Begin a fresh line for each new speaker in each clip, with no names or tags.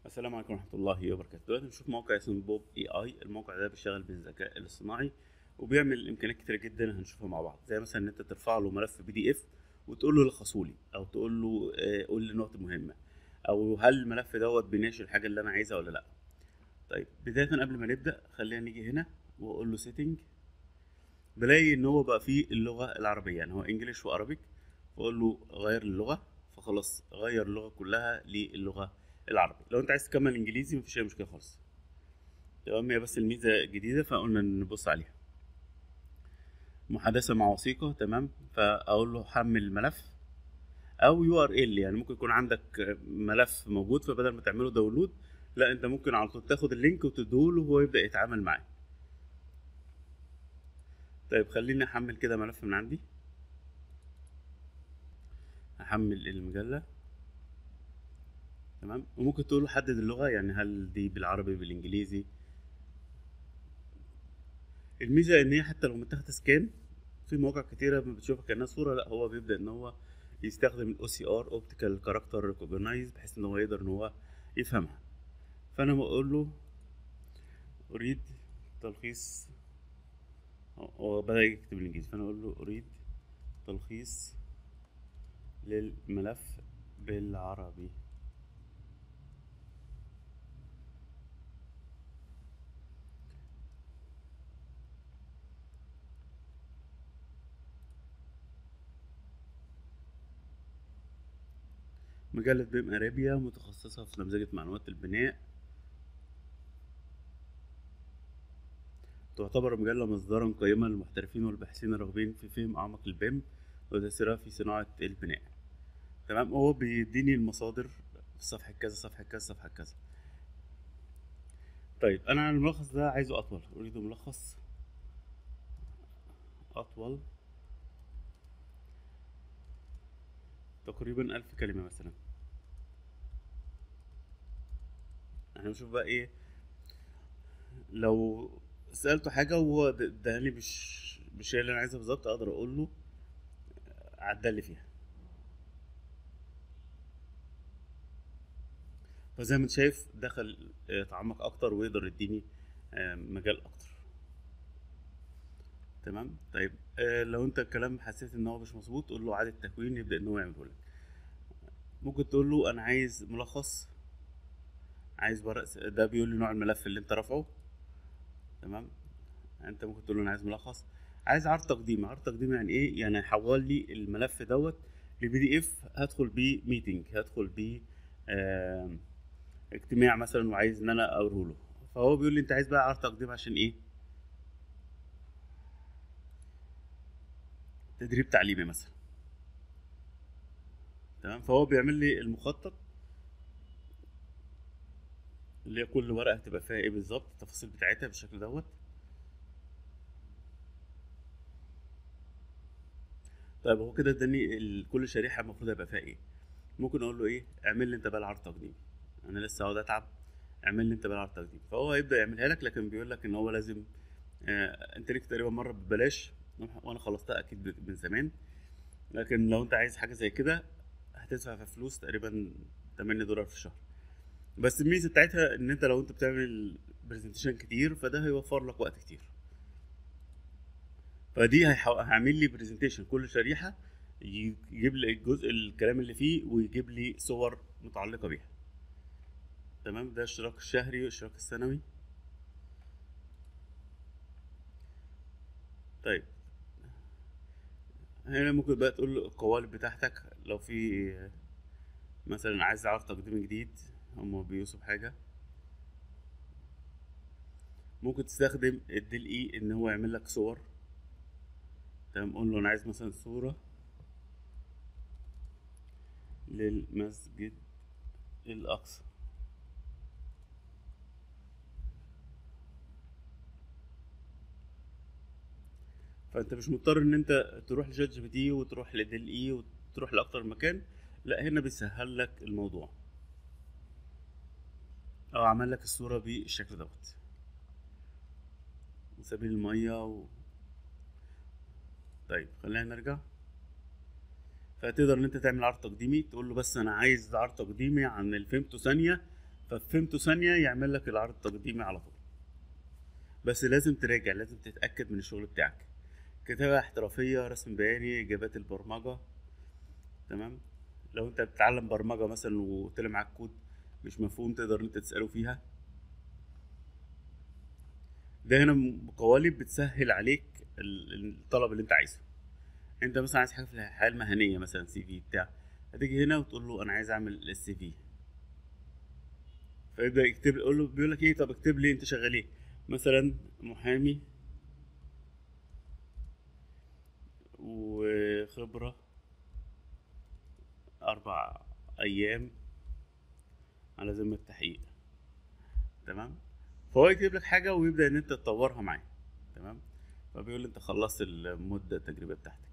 السلام عليكم ورحمة الله وبركاته دلوقتي نشوف موقع اسمه بوب اي اي الموقع ده بيشتغل بالذكاء الاصطناعي وبيعمل امكانيات كتيرة جدا هنشوفها مع بعض زي مثلا ان انت ترفع له ملف بي دي اف وتقول له لخصه لي او تقول له آه، قول لي نقط مهمة او هل الملف دوت بيناقش الحاجة اللي انا عايزها ولا لا طيب بداية قبل ما نبدأ خلينا نيجي هنا واقول له سيتنج بلاقي ان هو بقى فيه اللغة العربية يعني هو انجليش وعربيك فاقول له غير اللغة فخلاص غير اللغة كلها للغة العربي لو انت عايز تكمل انجليزي مفيش اي مشكله خالص تمام هي بس الميزه جديده فقلنا نبص عليها محادثه مع وثيقه تمام فاقول له حمل الملف او يو ار ال يعني ممكن يكون عندك ملف موجود فبدل ما تعمله داونلود لا انت ممكن على طول تاخد اللينك وتديهوله وهو يبدا يتعامل معاه طيب خليني احمل كده ملف من عندي هحمل المجله تمام وممكن تقول له حدد اللغة يعني هل دي بالعربي بالانجليزي الميزة ان هي حتى لو متاخدة سكان في مواقع كتيرة ما بتشوفها كأنها صورة لا هو بيبدأ ان هو يستخدم الاو سي ار اوبتيكال كاركتر ريكوجنايز بحيث ان هو يقدر ان هو يفهمها فانا بقول له اريد تلخيص هو بدأ يكتب الانجليزي فانا اقول له اريد تلخيص للملف بالعربي مجلة بيم أرابيا متخصصة في نمذجة معلومات البناء تعتبر مجلة مصدرا قيما للمحترفين والباحثين الراغبين في فهم أعمق البيم وتأثيرها في صناعة البناء تمام هو بيديني المصادر في صفحة كذا صفحة كذا صفحة كذا طيب أنا الملخص ده عايزه أطول أريد ملخص أطول تقريبا ألف كلمة مثلا احنا نشوف بقى ايه لو سألته حاجة وهو اداني مش مش هي اللي انا عايزها بالظبط اقدر اقول له عدل لي فيها فزي ما انت شايف دخل اه، اتعمق اكتر ويقدر يديني اه، مجال اكتر تمام طيب آه لو انت الكلام حسيت ان هو مش مظبوط قول له اعاده تكوين يبدا ان هو يعمله لك ممكن تقول له انا عايز ملخص عايز ورق س- ده بيقول لي نوع الملف اللي انت رافعه تمام انت ممكن تقول له انا عايز ملخص عايز عرض تقديمي عرض تقديمي يعني ايه يعني هيحول لي الملف دوت لبي دي اف هدخل بيه ميتنج هدخل بيه آه اجتماع مثلا وعايز ان انا اوريه له فهو بيقول لي انت عايز بقى عرض تقديم عشان ايه تدريب تعليمي مثلا تمام فهو بيعمل لي المخطط اللي هي كل ورقه هتبقى فيها ايه بالظبط التفاصيل بتاعتها بالشكل دوت طيب هو كده اداني ال- كل شريحه المفروض هيبقى فيها ايه ممكن اقول له ايه اعمل لي انت بقى العرض تقديمي انا لسه هقعد اتعب اعمل لي انت بقى العرض تقديمي فهو هيبدا يعملها لك لكن بيقول لك ان هو لازم آه انت ليك تقريبا مره ببلاش وانا خلصتها اكيد ب- من زمان لكن لو انت عايز حاجه زي كده هتدفع في فلوس تقريبا 8 دولار في الشهر بس الميزه بتاعتها ان انت لو انت بتعمل برزنتيشن كتير فده هيوفر لك وقت كتير فدي هيحو- هيعمل لي برزنتيشن كل شريحه ي- يجيب لي الجزء الكلام اللي فيه ويجيب لي صور متعلقه بيها تمام ده الاشتراك الشهري والاشتراك السنوي طيب هنا ممكن بقى تقول له القوالب بتاعتك لو في مثلا عايز عرض تقديم جديد هم بيوصف حاجة ممكن تستخدم الديل اي ان هو يعمل لك صور تمام قول له انا عايز مثلا صورة للمسجد الاقصى فانت مش مضطر ان انت تروح لشات جي بي تي وتروح لديل اي وتروح لاكتر مكان لا هنا بيسهل لك الموضوع اه عمل لك الصورة بالشكل دوت سبيل المية و... طيب خلينا نرجع فتقدر ان انت تعمل عرض تقديمي تقول له بس انا عايز عرض تقديمي عن اللي فهمته ثانية ففهمته ثانيه يعمل لك العرض التقديمي على طول بس لازم تراجع لازم تتاكد من الشغل بتاعك كتابه احترافيه رسم بياني اجابات البرمجه تمام لو انت بتتعلم برمجه مثلا وطلع معاك كود مش مفهوم تقدر انت تساله فيها ده هنا قوالب بتسهل عليك ال- الطلب اللي انت عايزه انت مثلا عايز حاجه في الحياه المهنيه مثلا سي في بتاع هتيجي هنا وتقول له انا عايز اعمل السي في فيبدا يكتب يقول له بيقول لك ايه طب اكتب لي انت شغال ايه مثلا محامي وخبره اربع ايام على ذمه التحقيق تمام فهو يكتب لك حاجه ويبدا ان انت تطورها معاه تمام فبيقول لي انت خلصت المده التجريبيه بتاعتك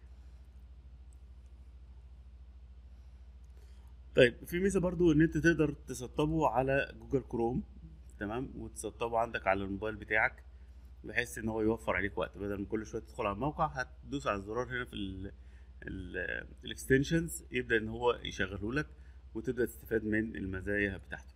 طيب في ميزه برضو ان انت تقدر تسطبه على جوجل كروم تمام وتسطبه عندك على الموبايل بتاعك بحيث ان هو يوفر عليك وقت بدل ما كل شويه تدخل على الموقع هتدوس على الزرار هنا في الاكستنشنز يبدا ان هو يشغله لك وتبدا تستفاد من المزايا بتاعته